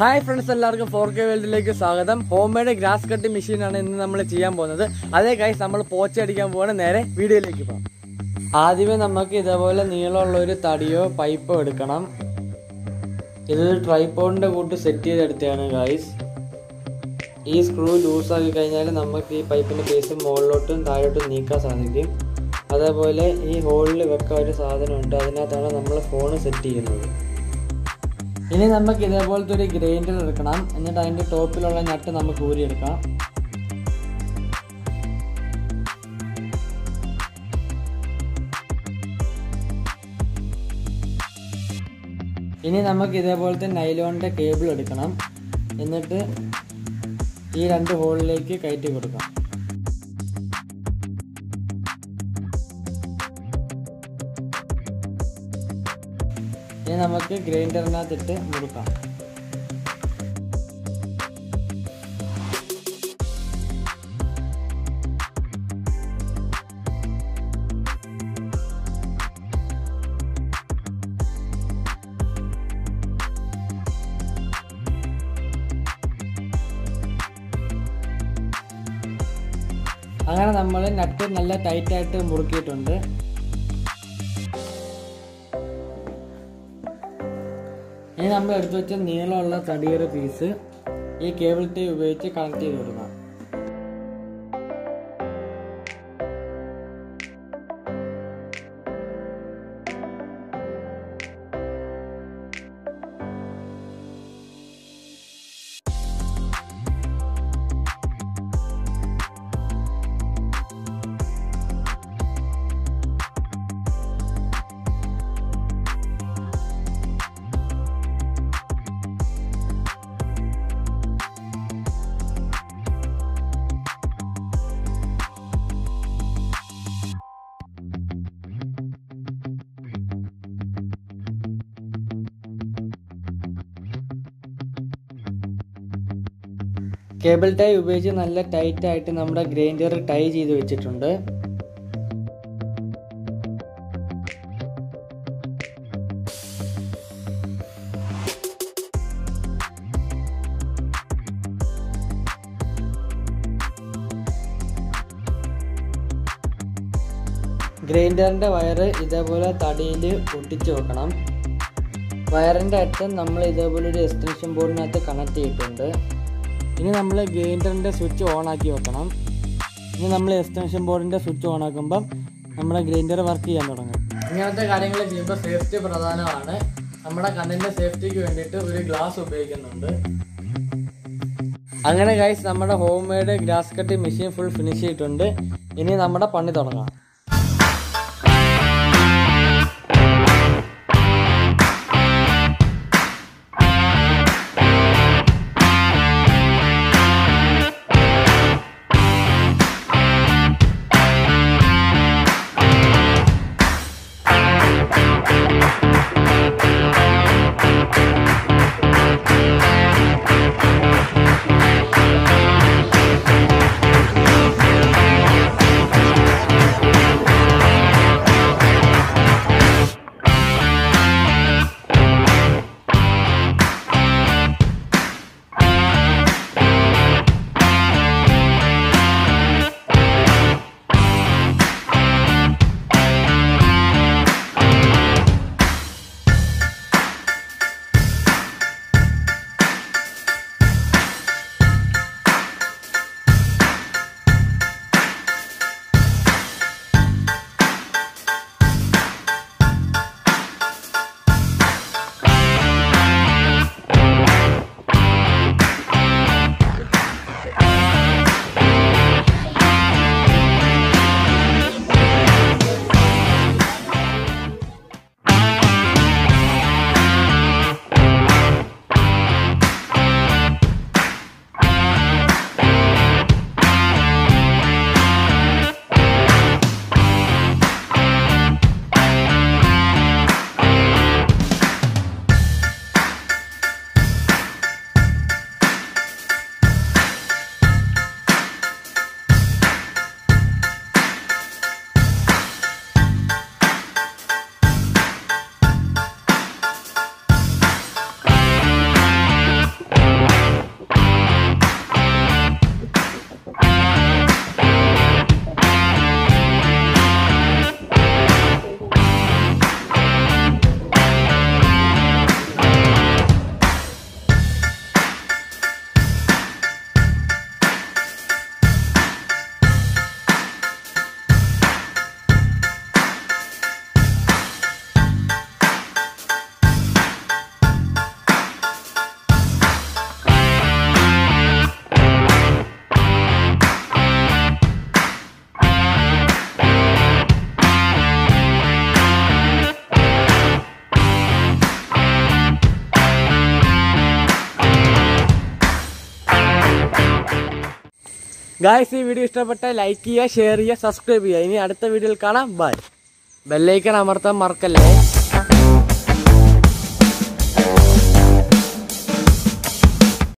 hi friends എല്ലാവർക്കും four K വേൾഡിലേക്ക് സ്വാഗതം ഹോം മെയ്ഡ് ഗ്രാസ് കട്ട് മെഷീനാണ് ഇന്ന് നമ്മൾ ചെയ്യാൻ പോകുന്നത് അതേ കൈസ് നമ്മൾ പോച്ച അടിക്കാൻ പോവാണ് നേരെ വീഡിയോയിലേക്ക് പോകാം ആദ്യമേ നമുക്ക് ഇതേപോലെ നീളമുള്ള ഒരു തടിയോ പൈപ്പോ എടുക്കണം ഇത് ട്രൈപ്പോഡിന്റെ കൂട്ട് സെറ്റ് ചെയ്തെടുത്തതാണ് ഗൈസ് ഈ സ്ക്രൂ ലൂസാക്കി കഴിഞ്ഞാൽ നമുക്ക് ഈ പൈപ്പിന്റെ ബേസ് മുകളിലോട്ടും താഴോട്ടും നീക്കാൻ സാധിക്കും അതേപോലെ ഈ ഹോളിൽ വെക്കാൻ ഒരു സാധനമുണ്ട് അതിനകത്താണ് നമ്മൾ ഫോൺ സെറ്റ് ചെയ്യുന്നത് ഇനി നമുക്ക് ഇതേപോലത്തെ ഒരു ഗ്രൈൻഡർ എടുക്കണം എന്നിട്ട് അതിന്റെ ടോപ്പിലുള്ള നട്ട് നമുക്ക് ഊരിയെടുക്കാം ഇനി നമുക്ക് ഇതേപോലത്തെ നൈലോണിന്റെ കേബിൾ എടുക്കണം എന്നിട്ട് ഈ രണ്ട് ഹോളിലേക്ക് കയറ്റി കൊടുക്കാം ഇനി നമുക്ക് ഗ്രൈൻഡറിനകത്തിട്ട് മുറുക്കാം അങ്ങനെ നമ്മൾ നട്ട് നല്ല ടൈറ്റ് ആയിട്ട് മുറുക്കിയിട്ടുണ്ട് ഇനി നമ്മൾ എടുത്തു വെച്ച നീളമുള്ള തടിയൊരു പീസ് ഈ കേബിൾ ടീ ഉപയോഗിച്ച് കണക്ട് ചെയ്ത് കൊടുക്കാം കേബിൾ ടൈ ഉപയോഗിച്ച് നല്ല ടൈറ്റ് ആയിട്ട് നമ്മുടെ ഗ്രൈൻഡർ ടൈ ചെയ്ത് വെച്ചിട്ടുണ്ട് ഗ്രൈൻഡറിന്റെ വയറ് ഇതേപോലെ തടിയിൽ ഒട്ടിച്ചു വെക്കണം വയറിന്റെ അറ്റം നമ്മൾ ഇതേപോലെ ഒരു എക്സ്റ്റൻഷൻ ബോർഡിനകത്ത് കണക്ട് ചെയ്തിട്ടുണ്ട് ഇനി നമ്മൾ ഗ്രൈൻഡറിൻ്റെ സ്വിച്ച് ഓൺ ആക്കി വെക്കണം ഇനി നമ്മൾ എക്സ്റ്റൻഷൻ ബോർഡിൻ്റെ സ്വിച്ച് ഓൺ ആക്കുമ്പം നമ്മുടെ ഗ്രൈൻഡർ വർക്ക് ചെയ്യാൻ തുടങ്ങും ഇങ്ങനത്തെ കാര്യങ്ങൾ ചെയ്യുമ്പോൾ സേഫ്റ്റി പ്രധാനമാണ് നമ്മുടെ കണ്ണിൻ്റെ സേഫ്റ്റിക്ക് വേണ്ടിയിട്ട് ഒരു ഗ്ലാസ് ഉപയോഗിക്കുന്നുണ്ട് അങ്ങനെ ഗൈസ് നമ്മുടെ home made grass cut machine full finish ചെയ്തിട്ടുണ്ട് ഇനി നമ്മുടെ പണി തുടങ്ങാം ഗായ്സ് ഈ വീഡിയോ ഇഷ്ടപ്പെട്ട ലൈക്ക് ചെയ്യുക ഷെയർ ചെയ്യുക സബ്സ്ക്രൈബ് ചെയ്യുക ഇനി അടുത്ത വീഡിയോയിൽ കാണാം ബൈ ബെല്ലൈക്കൺ അമർത്താൻ മറക്കല്ലേ